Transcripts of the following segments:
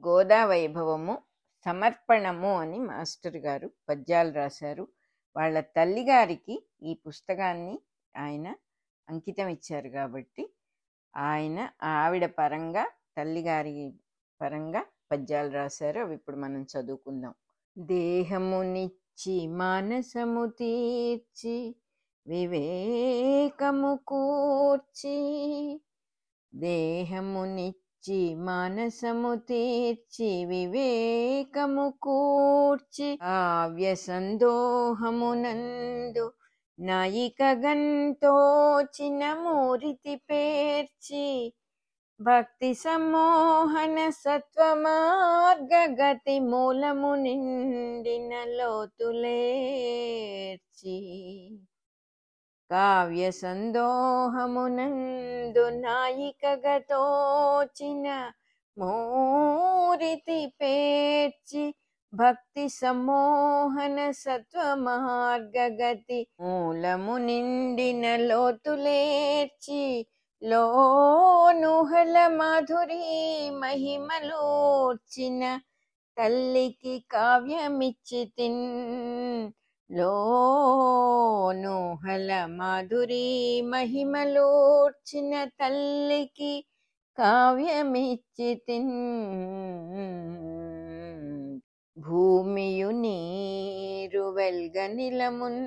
గోదా వైభవము సమర్పణము అని మాస్టర్ గారు పద్యాలు రాశారు వాళ్ళ తల్లిగారికి ఈ పుస్తకాన్ని ఆయన అంకితం ఇచ్చారు కాబట్టి ఆయన ఆవిడ పరంగా తల్లిగారి పరంగా పద్యాలు రాశారు అవి ఇప్పుడు మనం చదువుకుందాం దేహమునిచ్చి మానసము తీర్చి వివేకము కూర్చి దేహమునిచ్చి మానసము తీర్చి వివేకము కూర్చి కావ్య సందోహమునందు నాయిక గంతోచిన మూరితి పేర్చి భక్తి సమ్మోహన సత్వ మార్గ గతి మూలము నిండిన లోతులేర్చి కావ్య సందోహమునందు నాయిక గతోచిన మూరితి పేర్చి భక్తి సమ్మోహన సత్వ మార్గ గతి మూలము నిండిన లోతులేర్చి లోనుహల మాధురి మహిమలూర్చిన తల్లికి కావ్యమిచ్చి తిన్ లోనుహల మాధురి మహిమలూర్చిన తల్లికి కావ్యమిచ్చి తిన్ భూమియు నీరు వెల్గనిలమున్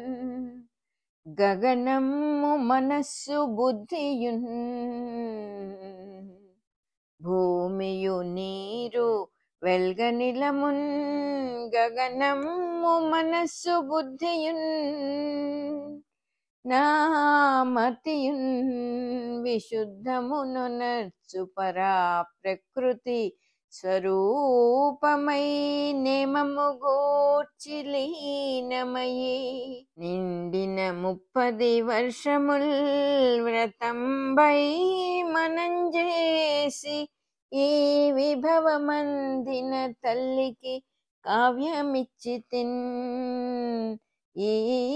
గగనము మనస్సు బుద్ధియున్ భూమియు నీరు వెల్గనిలమున్ గగనము మనస్సు బుద్ధియున్ నామతియున్ విశుద్ధమును నర్చు పరా ప్రకృతి స్వరూపమై నేమము గూర్చి లీనమయి నిండిన ముప్పది వర్షముల్ వ్రతంబై మనం చేసి ఈ విభవమందిన తల్లికి కావ్యమిచ్చి తిన్ ఈ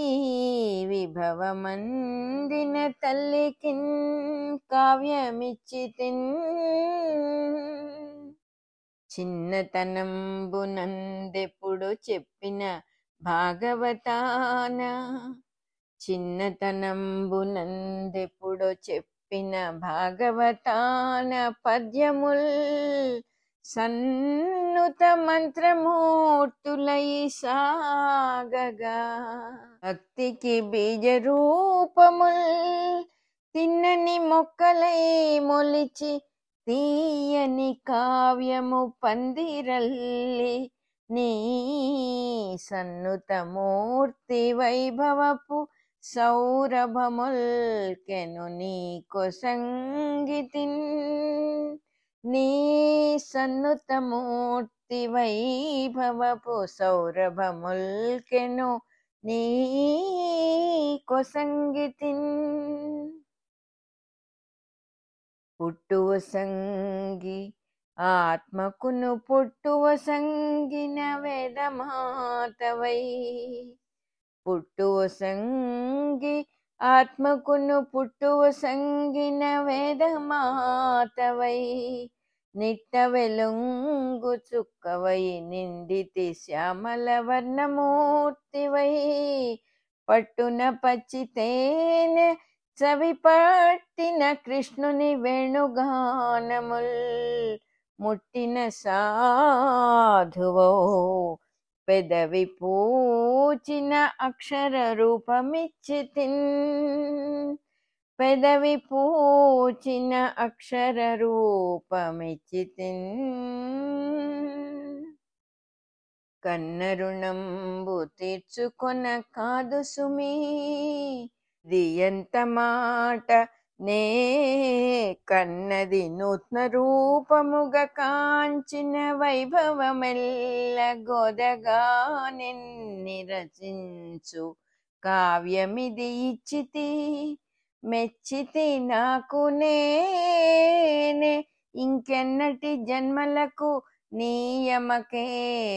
విభవమందిన తల్లికి కావ్యమిచ్చి తిన్ చిన్నతనంబునందెప్పుడు చెప్పిన భాగవతాన చిన్నతనంబునందెప్పుడు చెప్పిన భాగవతాన పద్యముల్ సన్నుత మంత్రమూర్తులై సాగగా భక్తికి బీజ రూపముల్ తిన్నని మొక్కలై మొలిచి తీయని కావ్యము పందిరల్లి నీ సన్నుతమూర్తి వైభవపు సౌరభముల్కెను నీ కొసంగితిన్ నీ సన్నుతమూర్తి వైభవపు సౌరభముల్కెను నీ కొసంగితిన్ పుట్టువ సంగి ఆత్మకును పుట్టువ సంగిన వేదమాతవై పుట్టువ సంగి ఆత్మకును పుట్టువ సంగిన వేదమాతవై నిట్ట వెలుంగు చుక్కవై నిండితి శ్యామల వర్ణమూర్తివై పట్టున పచ్చితేనె చవి పట్టిన కృష్ణుని వేణుగానముల్ ముట్టిన సాధువో పెదవి పూచిన అక్షర రూపమిచ్చి తిన్ పెదవి పూచిన అక్షర రూపమిచ్చి తిన్ కన్నరుణంబు తీర్చుకొన కాదు సుమీ ఇది ఎంత మాట నే కన్నది నూత్న రూపముగా కాంచిన వైభవమెల్ల గోదగా నిన్ని రచించు కావ్యమిది ఇచ్చితి మెచ్చితి నాకు నేనే ఇంకెన్నటి జన్మలకు నీయమకే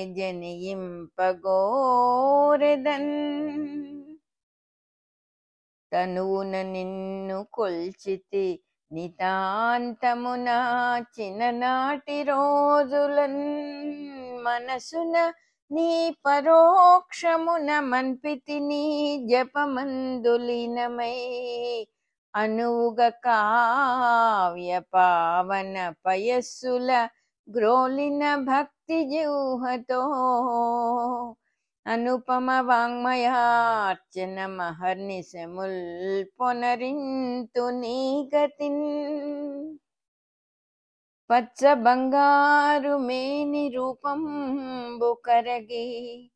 జనియింపగోరెదన్ తనువున నిన్ను కొల్చితి నితాంతమున చిన్ననాటి రోజులన్ మనసున నీ పరోక్షమున మన్పితి నీ జపమందులీనమై అనువుగ కావ్య పావన పయస్సుల గ్రోలిన భక్తి జిహ్వతో అనుపమ వాంగ్మయార్చన మహర్నిశముల్ పొనరింతు నీ గతిన్ పచ్చ బంగారు మేని రూపంబు కరగి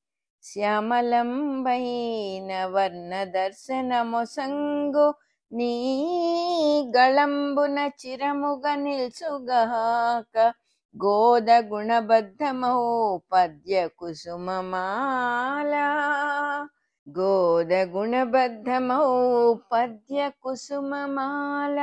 శ్యామలంబైన వర్ణ దర్శనమొసంగు నీ గళంబున చిరముగ నిల్చుగాక గోద గుణబద్ధమౌ పద్య కుసుమమాల గోద గుణబద్ధమౌ పద్య కుసుమమాల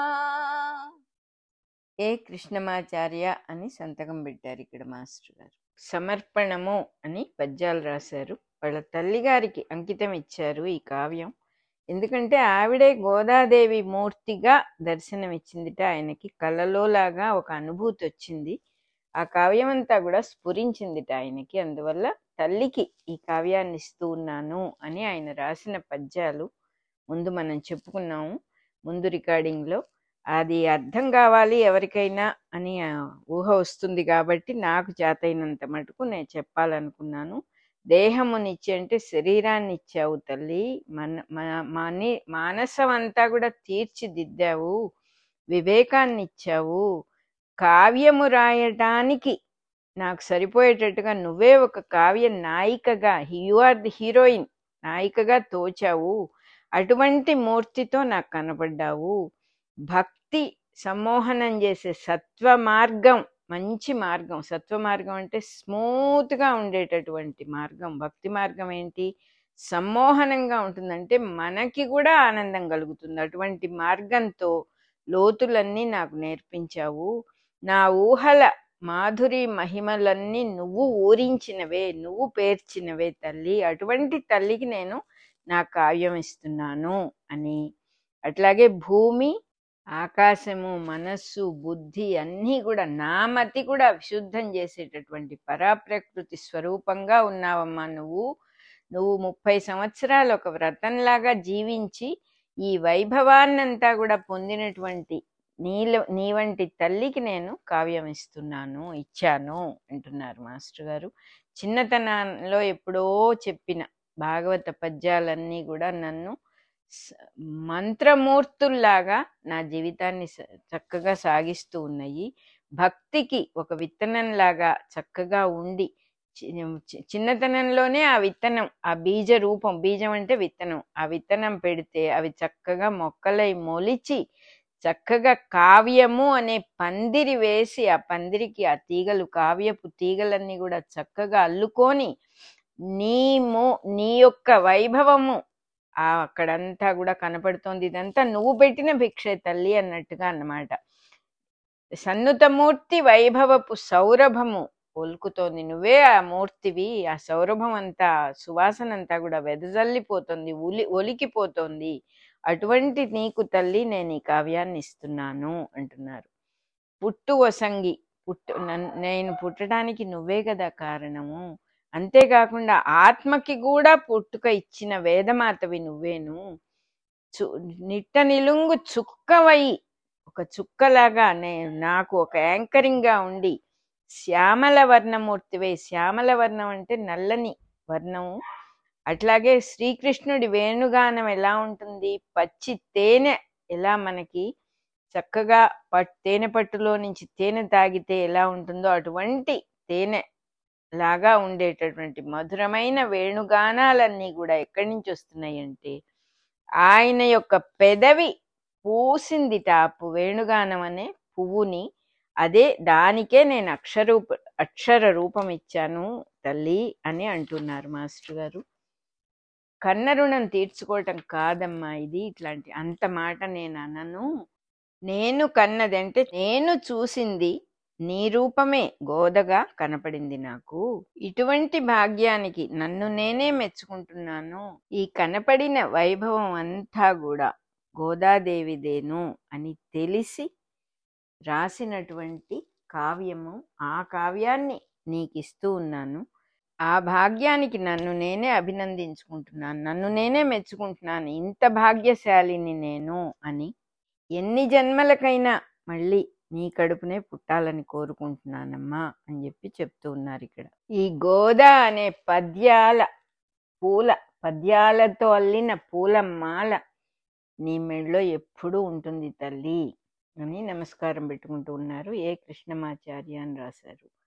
ఏ కృష్ణమాచార్య అని సంతకం పెట్టారు ఇక్కడ మాస్టర్ గారు సమర్పణము అని పద్యాలు రాశారు వాళ్ళ తల్లిగారికి అంకితం ఇచ్చారు ఈ కావ్యం ఎందుకంటే ఆవిడే గోదాదేవి మూర్తిగా దర్శనమిచ్చిందిట ఆయనకి కళ్ళలోలాగా ఒక అనుభూతి వచ్చింది ఆ కావ్యం అంతా కూడా స్ఫురించిందిట ఆయనకి అందువల్ల తల్లికి ఈ కావ్యాన్ని ఇస్తూ ఉన్నాను అని ఆయన రాసిన పద్యాలు ముందు మనం చెప్పుకున్నాము ముందు రికార్డింగ్లో అది అర్థం కావాలి ఎవరికైనా అని ఆ, ఊహ వస్తుంది కాబట్టి నాకు చేతైనంత మటుకు నేను చెప్పాలనుకున్నాను దేహమునిచ్చి అంటే శరీరాన్ని ఇచ్చావు తల్లి మన మన మని మానసం అంతా కూడా తీర్చిదిద్దావు వివేకాన్ని ఇచ్చావు కావ్యము రాయటానికి నాకు సరిపోయేటట్టుగా నువ్వే ఒక కావ్య నాయికగా యు ఆర్ ది హీరోయిన్ నాయికగా తోచావు అటువంటి మూర్తితో నాకు కనపడ్డావు భక్తి సమ్మోహనం చేసే సత్వ మార్గం మంచి మార్గం సత్వ మార్గం అంటే స్మూత్ గా ఉండేటటువంటి మార్గం భక్తి మార్గం ఏంటి సమ్మోహనంగా ఉంటుందంటే మనకి కూడా ఆనందం కలుగుతుంది అటువంటి మార్గంతో లోతులన్నీ నాకు నేర్పించావు నా ఊహల మాధురి మహిమలన్నీ నువ్వు ఊరించినవే నువ్వు పేర్చినవే తల్లి అటువంటి తల్లికి నేను నా కావ్యం ఇస్తున్నాను అని అట్లాగే భూమి ఆకాశము మనస్సు బుద్ధి అన్నీ కూడా నా మతి కూడా విశుద్ధం చేసేటటువంటి పరాప్రకృతి స్వరూపంగా ఉన్నావమ్మా నువ్వు నువ్వు ముప్పై సంవత్సరాలు ఒక వ్రతంలాగా జీవించి ఈ వైభవాన్నంతా కూడా పొందినటువంటి నీల నీ వంటి తల్లికి నేను కావ్యం ఇస్తున్నాను ఇచ్చాను అంటున్నారు మాస్టర్ గారు చిన్నతనంలో ఎప్పుడో చెప్పిన భాగవత పద్యాలన్నీ కూడా నన్ను స- మంత్రమూర్తుల్లాగా నా జీవితాన్ని స- చక్కగా సాగిస్తూ ఉన్నాయి భక్తికి ఒక విత్తనంలాగా చక్కగా ఉండి చి- చి- చిన్నతనంలోనే ఆ విత్తనం ఆ బీజ రూపం బీజం అంటే విత్తనం ఆ విత్తనం పెడితే అవి చక్కగా మొక్కలై మొలిచి చక్కగా కావ్యము అనే పందిరి వేసి ఆ పందిరికి ఆ తీగలు కావ్యపు తీగలన్నీ కూడా చక్కగా అల్లుకొని నీ మో నీ యొక్క వైభవము ఆ అక్కడంతా కూడా కనపడుతోంది ఇదంతా నువ్వు పెట్టిన భిక్షే తల్లి అన్నట్టుగా అన్నమాట సన్నుతమూర్తి వైభవపు సౌరభము ఒలుకుతోంది నువ్వే ఆ మూర్తివి ఆ సౌరభం అంతా సువాసన అంతా కూడా వెదజల్లిపోతుంది ఉలి ఒలికిపోతోంది అటువంటి నీకు తల్లి నేను ఈ కావ్యాన్ని ఇస్తున్నాను అంటున్నారు పుట్టు వసంగి పుట్టు నన్- నేను పుట్టడానికి నువ్వే కదా కారణము అంతేకాకుండా ఆత్మకి కూడా పుట్టుక ఇచ్చిన వేదమాతవి నువ్వేను చు నిట్ట నిలుంగు చుక్కవై ఒక చుక్కలాగా నేను నాకు ఒక యాంకరింగ్ గా ఉండి శ్యామల వర్ణమూర్తివే శ్యామల వర్ణం అంటే నల్లని వర్ణము అట్లాగే శ్రీకృష్ణుడి వేణుగానం ఎలా ఉంటుంది పచ్చి తేనె ఎలా మనకి చక్కగా పట్ తేనె పట్టులో నుంచి తేనె తాగితే ఎలా ఉంటుందో అటువంటి తేనె లాగా ఉండేటటువంటి మధురమైన వేణుగానాలన్నీ కూడా ఎక్కడి నుంచి వస్తున్నాయి అంటే ఆయన యొక్క పెదవి పూసిందిట ఆ పు- వేణుగానం అనే పువ్వుని అదే దానికే నేను అక్షరూప అక్షర రూపం ఇచ్చాను తల్లి అని అంటున్నారు మాస్టర్ గారు కన్న రుణం తీర్చుకోవటం కాదమ్మా ఇది ఇట్లాంటి అంత మాట నేను అనను నేను కన్నది అంటే నేను చూసింది నీ రూపమే గోదగా కనపడింది నాకు ఇటువంటి భాగ్యానికి నన్ను నేనే మెచ్చుకుంటున్నాను ఈ కనపడిన వైభవం అంతా కూడా గోదాదేవిదేను అని తెలిసి రాసినటువంటి కావ్యము ఆ కావ్యాన్ని నీకు ఇస్తూ ఉన్నాను ఆ భాగ్యానికి నన్ను నేనే అభినందించుకుంటున్నాను నన్ను నేనే మెచ్చుకుంటున్నాను ఇంత భాగ్యశాలిని నేను అని ఎన్ని జన్మలకైనా మళ్ళీ నీ కడుపునే పుట్టాలని కోరుకుంటున్నానమ్మా అని చెప్పి చెప్తూ ఉన్నారు ఇక్కడ ఈ గోదా అనే పద్యాల పూల పద్యాలతో అల్లిన పూల మాల నీ మెడలో ఎప్పుడూ ఉంటుంది తల్లి అని నమస్కారం పెట్టుకుంటూ ఉన్నారు ఏ కృష్ణమాచార్య అని రాశారు